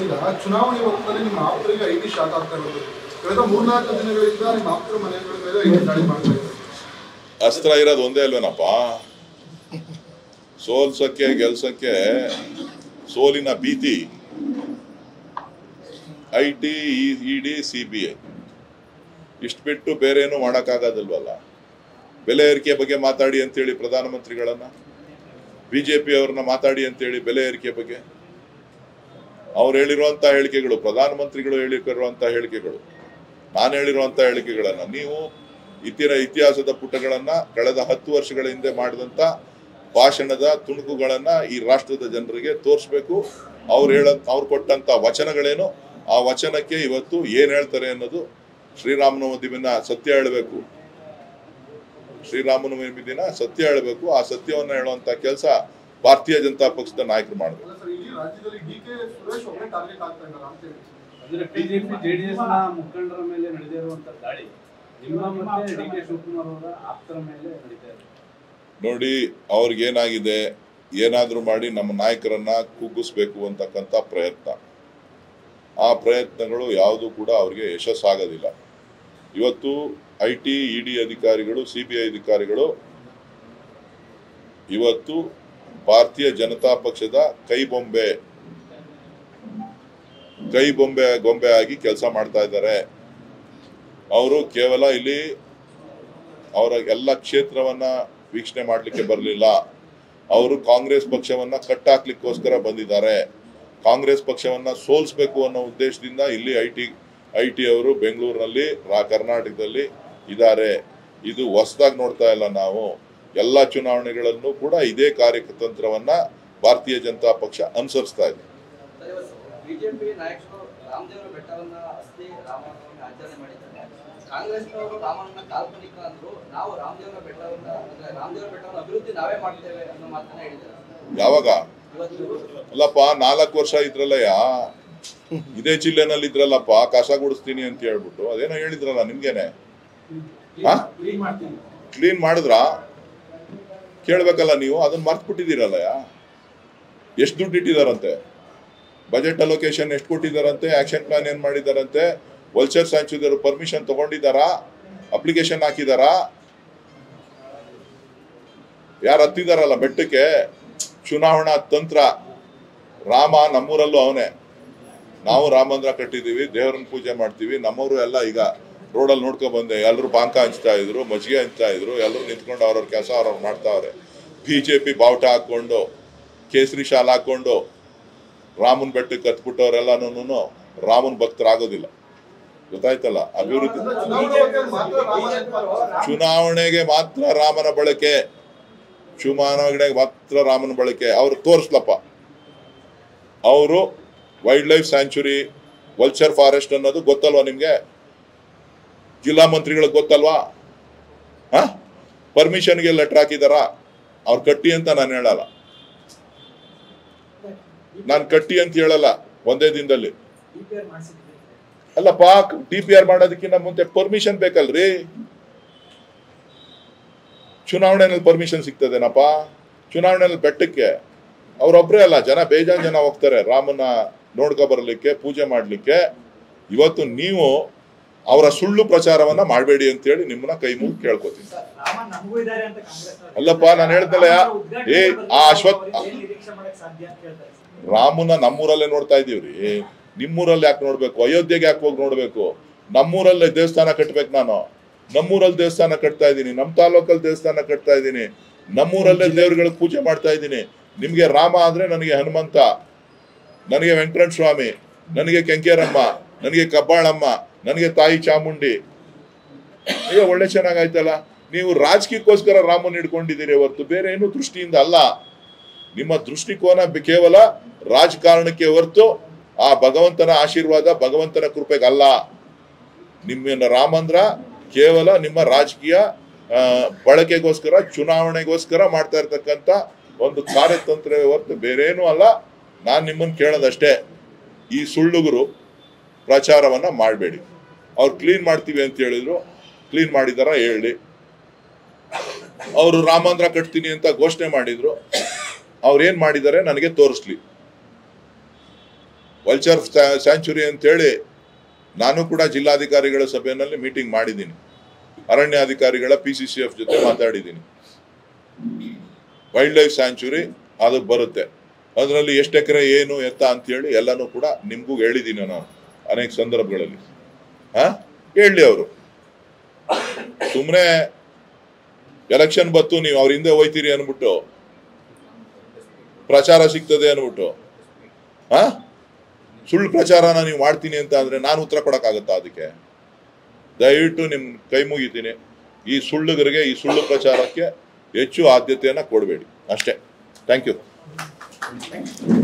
Sir ಈಗ ಚುನಾವಣೆ ಹೊತ್ತಲ್ಲಿ ನಿಮ್ಮ ಆಪ್ತರಿಗೆ ಐ ಟಿ ಶಾಕ್ ಆಗ್ತಾ ಇರೋದು ಕಳೆದ ಮೂರ್ನಾಲ್ಕು ದಿನಗಳಿಂದ ನಿಮ್ಮ ಆಪ್ತರ ಮನೆಗಳ ಮೇಲೆ ಐ ಟಿ ದಾಳಿ ಮಾಡ್ತಾ ಇದ್ದಾರೆ ಅಸ್ತ್ರ ಇರೋದು ಒಂದೇ ಅಲ್ವೇನಪ್ಪ ಸೋಲ್ಸಕ್ಕೆ ಗೆಲ್ಸಕ್ಕೆ ಸೋಲಿನ ಭೀತಿ I T E D C B I ಇಷ್ಟು ಬಿಟ್ಟು ಬೇರೆ ಏನು ಮಾಡೋಕ್ಕಾಗೋದಿಲ್ವಲ್ಲ ಬೆಲೆ ಏರಿಕೆ ಬಗ್ಗೆ ಮಾತಾಡಿ ಅಂತೇಳಿ ಪ್ರಧಾನಮಂತ್ರಿಗಳನ್ನ ಬಿ ಜೆ ಪಿ ಅವ್ರನ್ನ ಮಾತಾಡಿ ಅಂತೇಳಿ ಬೆಲೆ ಏರಿಕೆ ಬಗ್ಗೆ ಅವ್ರು ಹೇಳಿರುವಂಥ ಹೇಳಿಕೆಗಳು ಪ್ರಧಾನಮಂತ್ರಿಗಳು ಹೇಳಿರುವಂಥ ಹೇಳಿಕೆಗಳು ನಾನು ಹೇಳಿರುವಂಥ ಹೇಳಿಕೆಗಳನ್ನ ನೀವು ಇತಿರ ಇತಿಹಾಸದ ಪುಟಗಳನ್ನ ಕಳೆದ ಹತ್ತು ವರ್ಷಗಳ ಹಿಂದೆ ಮಾಡಿದಂಥ ಭಾಷಣದ ತುಣುಕುಗಳನ್ನ ಈ ರಾಷ್ಟ್ರದ ಜನರಿಗೆ ತೋರಿಸ್ಬೇಕು ಅವ್ರು ಹೇಳ ಅವ್ರು ಕೊಟ್ಟಂತ ವಚನಗಳೇನು ಆ ವಚನಕ್ಕೆ ಇವತ್ತು ಏನ್ ಹೇಳ್ತಾರೆ ಅನ್ನೋದು ಶ್ರೀರಾಮನವಮಿ ದಿನ ಸತ್ಯ ಹೇಳಬೇಕು ಶ್ರೀರಾಮನವಮಿ ದಿನ ಸತ್ಯ ಹೇಳಬೇಕು ಆ ಸತ್ಯವನ್ನ ಹೇಳುವಂತ ಕೆಲಸ ಭಾರತೀಯ ಜನತಾ ಪಕ್ಷದ ನಾಯಕರು ಮಾಡಬೇಕು ಅಲ್ಲ ಸರ್ ಇಡೀ ರಾಜ್ಯದಲ್ಲಿ ಡಿ ಕೆ ಸುರೇಶ್ ಒಬ್ಬರೇ ಟಾರ್ಗೆಟ್ ಆಗ್ತಾ ಇದ್ದಾರೆ ಅಂತ ಹೇಳಿ ಅಂದ್ರೆ ಬಿಜೆಪಿ ಜೆಡಿಎಸ್ ನ ಮುಖಂಡರ ಮೇಲೆ ನಡೆದಿರುವಂತ ದಾಳಿ ನಿಮ್ಮ ಮತ್ತೆ ಡಿ ಕೆ ಶಿವಕುಮಾರ್ ಅವರ ಆಪ್ತರ ಮೇಲೆ ನಡೀತಾ ಇದೆ ನೋಡಿ ಅವ್ರಿಗೇನಾಗಿದೆ ಏನಾದರೂ ಮಾಡಿ ನಮ್ಮ ನಾಯಕರನ್ನ ಕುಗ್ಗಿಸ್ಬೇಕು ಅಂತಕ್ಕಂಥ ಪ್ರಯತ್ನ ಆ ಪ್ರಯತ್ನಗಳು ಯಾವುದು ಕೂಡ ಅವ್ರಿಗೆ ಯಶಸ್ಸಾಗೋದಿಲ್ಲ ಇವತ್ತು ಐ ಟಿ ಇ ಡಿ ಅಧಿಕಾರಿಗಳು ಸಿ ಬಿ ಐ ಅಧಿಕಾರಿಗಳು ಇವತ್ತು ಭಾರತೀಯ ಜನತಾ ಪಕ್ಷದ ಕೈ ಬೊಂಬೆ ಕೈ ಬೊಂಬೆ ಗೊಂಬೆ ಆಗಿ ಕೆಲಸ ಮಾಡ್ತಾ ಇದ್ದಾರೆ ಅವರು ಕೇವಲ ಇಲ್ಲಿ ಅವರ ಎಲ್ಲ ಕ್ಷೇತ್ರವನ್ನ ವೀಕ್ಷಣೆ ಮಾಡಲಿಕ್ಕೆ ಬರಲಿಲ್ಲ ಅವರು ಕಾಂಗ್ರೆಸ್ ಪಕ್ಷವನ್ನ ಕಟ್ಟಾಕ್ಲಿಕ್ಕೋಸ್ಕರ ಬಂದಿದ್ದಾರೆ ಕಾಂಗ್ರೆಸ್ ಪಕ್ಷವನ್ನ ಸೋಲಿಸಬೇಕು ಅನ್ನೋ ಉದ್ದೇಶದಿಂದ ಇಲ್ಲಿ ಐ ಟಿ ಐ ಟಿ ಅವರು ಬೆಂಗಳೂರಿನಲ್ಲಿ ರಾ ಕರ್ನಾಟಕದಲ್ಲಿ ಇದ್ದಾರೆ ಇದು ಹೊಸದಾಗಿ ನೋಡ್ತಾ ಇಲ್ಲ ನಾವು ಎಲ್ಲ ಚುನಾವಣೆಗಳಲ್ಲೂ ಕೂಡ ಇದೇ ಕಾರ್ಯತಂತ್ರವನ್ನ ಭಾರತೀಯ ಜನತಾ ಪಕ್ಷ ಅನುಸರಿಸ್ತಾ ಇದೆ ಬಿಜೆಪಿ ನಾಯಕರು ರಾಮದೇವರ ಬೆಟ್ಟವನ್ನ ಅಸ್ಥಿ ರಾಮನವಮಿ ಆಚರಣೆ ಮಾಡಿದ್ದಾರೆ ಕಾಂಗ್ರೆಸ್ನವರು ರಾಮನ ಕಾಲ್ಪನಿಕ ಅಂದ್ರು ನಾವು ರಾಮದೇವರ ಬೆಟ್ಟವನ್ನ ಅಂದ್ರೆ ರಾಮದೇವರ ಬೆಟ್ಟವನ್ನ ಅಭಿವೃದ್ಧಿ ನಾವೇ ಮಾಡ್ತೇವೆ ಅನ್ನೋ ಮಾತನ್ನ ಹೇಳಿದ್ದಾರೆ ಯಾವಾಗ ಇವತ್ತು ಅಲ್ಲಪ್ಪ ನಾಲ್ಕು ವರ್ಷ ಇದ್ರಲ್ಲಯ್ಯ ಇದೇ ಜಿಲ್ಲೆನಲ್ಲಿ ಇದ್ರಲ್ಲಪ್ಪ ಕಸ ಗುಡಿಸ್ತೀನಿ ಅಂತ ಹೇಳ್ಬಿಟ್ಟು ಅದೇನೋ ಹೇಳಿದ್ರಲ್ಲ ನಿಮ್ಗೇನೆ ಹಾ ಕ್ಲೀನ್ ಮಾಡಿದ್ರಾ ಕೇಳ್ಬೇಕಲ್ಲ ನೀವು ಅದನ್ನ ಮರ್ತು ಬಿಟ್ಟಿದ್ದೀರಲ್ಲಯ್ಯ ಎಷ್ಟು ದುಡ್ಡು ಇಟ್ಟಿದಾರಂತೆ ಬಜೆಟ್ ಅಲೋಕೇಶನ್ ಎಷ್ಟು ಕೊಟ್ಟಿದ್ದಾರಂತೆ ಆಕ್ಷನ್ ಪ್ಲಾನ್ ಏನ್ ಮಾಡಿದಾರಂತೆ ವಲ್ಚರ್ ಸ್ಯಾಂಚುರಿಯವರು ಪರ್ಮಿಷನ್ ತಗೊಂಡಿದ್ದಾರಾ ಅಪ್ಲಿಕೇಶನ್ ಹಾಕಿದಾರಾ ಯಾರು ಹತ್ತಿದಾರಲ್ಲ ಬೆಟ್ಟಕ್ಕೆ ಚುನಾವಣಾ ತಂತ್ರ ರಾಮ ನಮ್ಮೂರಲ್ಲೂ ಅವನೇ ನಾವು ರಾಮಂದ್ರ ಕಟ್ಟಿದೀವಿ ದೇವರನ್ನ ಪೂಜೆ ಮಾಡ್ತೀವಿ ನಮ್ಮವರು ಎಲ್ಲ ಈಗ ರೋಡಲ್ಲಿ ನೋಡ್ಕೊಂಡ್ ಬಂದೆ ಎಲ್ಲರೂ ಪಾಂಕ ಹಂಚ್ತಾ ಇದ್ರು ಮಜ್ಜಿಗೆ ಹಂಚ್ತಾ ಇದ್ರು ಎಲ್ಲರೂ ನಿಂತ್ಕೊಂಡು ಅವ್ರವ್ರ ಕೆಲಸ ಅವ್ರವ್ರು ಮಾಡ್ತಾವ್ರೆ ಬಿ ಜೆ ಪಿ ಬಾವುಟ ಹಾಕೊಂಡು ಕೇಸರಿ ಶಾಲ್ ಹಾಕೊಂಡು ರಾಮನ್ ಬೆಟ್ಟಕ್ಕೆ ಕತ್ಬಿಟ್ಟವ್ರೆಲ್ಲನೂ ರಾಮನ್ ಭಕ್ತರಾಗೋದಿಲ್ಲ ಗೊತ್ತಾಯ್ತಲ್ಲ ಅಭಿವೃದ್ಧಿ ಚುನಾವಣೆ ಹೊತ್ತಲ್ಲಿ ಮಾತ್ರ ರಾಮ ಚುನಾವಣೆಗೆ ಮಾತ್ರ ರಾಮನ ಬಳಕೆ ಚುನಾವಣೆಗೆ ಮಾತ್ರ ರಾಮನ ಬಳಕೆ ಅವ್ರು ತೋರಿಸ್ಲಪ್ಪ ಅವರು wildlife sanctuary vulture forest ಅನ್ನೋದು ಗೊತ್ತಲ್ವಾ ನಿಮ್ಗೆ ಜಿಲ್ಲಾ ಮಂತ್ರಿಗಳಿಗೆ ಗೊತ್ತಲ್ವಾ ಹಾ ಪರ್ಮಿಷನ್ಗೆ ಲೆಟರ್ ಹಾಕಿದಾರ ಅವ್ರು ಕಟ್ಟಿ ಅಂತ ನಾನು ಹೇಳಲ್ಲ ನಾನು ಕಟ್ಟಿ ಅಂತ ಹೇಳಲ್ಲ ಒಂದೇ ದಿನದಲ್ಲಿ ಅಲ್ಲಪ್ಪ ಡಿ ಪಿ ಆರ್ ಮಾಡೋದಕ್ಕಿಂತ ಮುಂಚೆ ಪರ್ಮಿಷನ್ ಬೇಕಲ್ರಿ ಚುನಾವಣೆಯಲ್ಲಿ ಪರ್ಮಿಷನ್ ಸಿಗ್ತದೇನಪ್ಪ ಚುನಾವಣೆಯಲ್ಲಿ ಬೆಟ್ಟಕ್ಕೆ ಅವ್ರೊಬ್ರೇ ಅಲ್ಲ ಜನ ಬೇಜಾನ್ ಜನ ಹೋಗ್ತಾರೆ ರಾಮನ ನೋಡ್ಕೊ ಬರಲಿಕ್ಕೆ ಪೂಜೆ ಮಾಡ್ಲಿಕ್ಕೆ ಇವತ್ತು ನೀವು ಅವರ ಸುಳ್ಳು ಪ್ರಚಾರವನ್ನ ಮಾಡಬೇಡಿ ಅಂತೇಳಿ ನಿಮ್ಮನ್ನ ಕೈ ಮುಗಿ ಕೇಳ್ಕೊತೀನಿ ರಾಮ ನಮಗೂ ಇದ್ದಾರೆ ಅಂತ ಕಾಂಗ್ರೆಸ್ ಅಲ್ಲಪ್ಪ, ನಾನ್ ಹೇಳ್ದಲ್ಲ, ಏ, ಆ ಅಶ್ವಥ್- ಏನ್ ನಿರೀಕ್ಷೆ ಮಾಡಕ್ ಸಾಧ್ಯ ಅಂತ ಹೇಳ್ತಾರೆ ಸರ್. ರಾಮನ ನಮ್ಮೂರಲ್ಲೇ ನೋಡ್ತಾ ಇದೀವ್ರಿ ನಿಮ್ಮೂರಲ್ಲಿ ಯಾಕೆ ನೋಡ್ಬೇಕು ಅಯೋಧ್ಯೆಗೆ ಯಾಕೆ ಹೋಗಿ ನೋಡ್ಬೇಕು ನಮ್ಮೂರಲ್ಲೇ ದೇವಸ್ಥಾನ ಕಟ್ಬೇಕು ನಾನು ನಮ್ಮೂರಲ್ಲಿ ದೇವಸ್ಥಾನ ಕಟ್ತಾ ಇದ್ದೀನಿ ನಮ್ಮ ತಾಲೂಕಲ್ಲಿ ದೇವಸ್ಥಾನ ಕಟ್ತಾ ಇದ್ದೀನಿ ನಮ್ಮೂರಲ್ಲೇ ದೇವ್ರುಗಳಿಗೆ ಪೂಜೆ ಮಾಡ್ತಾ ಇದ್ದೀನಿ ನಿಮ್ಗೆ ರಾಮ ಅಂದ್ರೆ ನನಗೆ ಹನುಮಂತ ನನಗೆ ವೆಂಕಟರಮಣ ಸ್ವಾಮಿ ನನಗೆ ಕೆಂಕೇರಮ್ಮ ನನಗೆ ಕಬ್ಬಾಳಮ್ಮ ನನಗೆ ತಾಯಿ ಚಾಮುಂಡಿ ಅಯ್ಯೋ ಒಳ್ಳೆ ಚೆನ್ನಾಗಾಯ್ತಲ್ಲ ನೀವು ರಾಜಕೀಯಕ್ಕೋಸ್ಕರ ರಾಮನ್ ಹಿಡ್ಕೊಂಡಿದ್ದೀರಿ ಹೊರತು ಬೇರೆ ಏನು ದೃಷ್ಟಿಯಿಂದ ಅಲ್ಲ ನಿಮ್ಮ ದೃಷ್ಟಿಕೋನ ಬೆ- ಕೇವಲ ರಾಜಕಾರಣಕ್ಕೆ ಹೊರತು ಆ ಭಗವಂತನ ಆಶೀರ್ವಾದ ಭಗವಂತನ ಕೃಪೆಗಲ್ಲ ನಿಮ್ಮ ರಾಮಂದ್ರ ಕೇವಲ ನಿಮ್ಮ ರಾಜಕೀಯ ಆ, ಬಳಕೆಗೋಸ್ಕರ ಚುನಾವಣೆಗೋಸ್ಕರ ಮಾಡ್ತಾ ಇರ್ತಕ್ಕಂಥ ಒಂದು ಕಾರ್ಯತಂತ್ರವೇ ಹೊರತು ಬೇರೇನೂ ಅಲ್ಲ ನಾನು ನಿಮ್ಮನ್ನು ಕೇಳೋದಷ್ಟೇ ಈ ಸುಳ್ಳುಗರು ಪ್ರಚಾರವನ್ನ ಮಾಡಬೇಡಿ ಅವ್ರು ಕ್ಲೀನ್ ಮಾಡ್ತೀವಿ ಅಂತ ಹೇಳಿದ್ರು ಕ್ಲೀನ್ ಮಾಡಿದಾರ ಹೇಳಿ ಅವರು ರಾಮಾಂಧ್ರ ಕಟ್ತೀನಿ ಅಂತ ಘೋಷಣೆ ಮಾಡಿದ್ರು ಅವ್ರು ಏನ್ ಮಾಡಿದ್ದಾರೆ ನನಗೆ ತೋರಿಸ್ಲಿ ವಲ್ಚರ್ ಸ್ಯಾಂಚುರಿ ಅಂತೇಳಿ ನಾನು ಕೂಡ ಜಿಲ್ಲಾಧಿಕಾರಿಗಳ ಸಭೆಯಲ್ಲಿ ಮೀಟಿಂಗ್ ಮಾಡಿದ್ದೀನಿ ಅರಣ್ಯಾಧಿಕಾರಿಗಳ ಪಿ ಸಿ ಸಿ ಎಫ್ ಜೊತೆ ಮಾತಾಡಿದ್ದೀನಿ ವೈಲ್ಡ್ ಲೈಫ್ ಸ್ಯಾಂಚುರಿ ಅದಕ್ಕೆ ಬರುತ್ತೆ ಅದರಲ್ಲಿ ಎಷ್ಟು ಎಕರೆ ಏನು ಎತ್ತ ಅಂತೇಳಿ ಎಲ್ಲನೂ ಕೂಡ ನಿಮಗೂ ಹೇಳಿದ್ದೀನಿ ನಾನು ಅನೇಕ ಸಂದರ್ಭಗಳಲ್ಲಿ ಹಾ ಹೇಳಿ ಅವರು ಸುಮ್ಮನೆ ಎಲೆಕ್ಷನ್ ಬತ್ತು ನೀವು ಅವ್ರ ಹಿಂದೆ ಹೋಯ್ತೀರಿ ಅನ್ಬಿಟ್ಟು ಪ್ರಚಾರ ಸಿಗ್ತದೆ ಅನ್ಬಿಟ್ಟು ಹಾ ಸುಳ್ಳು ಪ್ರಚಾರನ ನೀವು ಮಾಡ್ತೀನಿ ಅಂತ ಅಂದ್ರೆ ನಾನು ಉತ್ತರ ಕೊಡಕ್ಕಾಗತ್ತಾ ಅದಕ್ಕೆ ದಯವಿಟ್ಟು ನಿಮ್ ಕೈ ಮುಗಿತೀನಿ ಈ ಸುಳ್ಳುಗರಿಗೆ ಈ ಸುಳ್ಳು ಪ್ರಚಾರಕ್ಕೆ ಹೆಚ್ಚು ಆದ್ಯತೆಯನ್ನ ಕೊಡಬೇಡಿ ಅಷ್ಟೇ ಥ್ಯಾಂಕ್ ಯು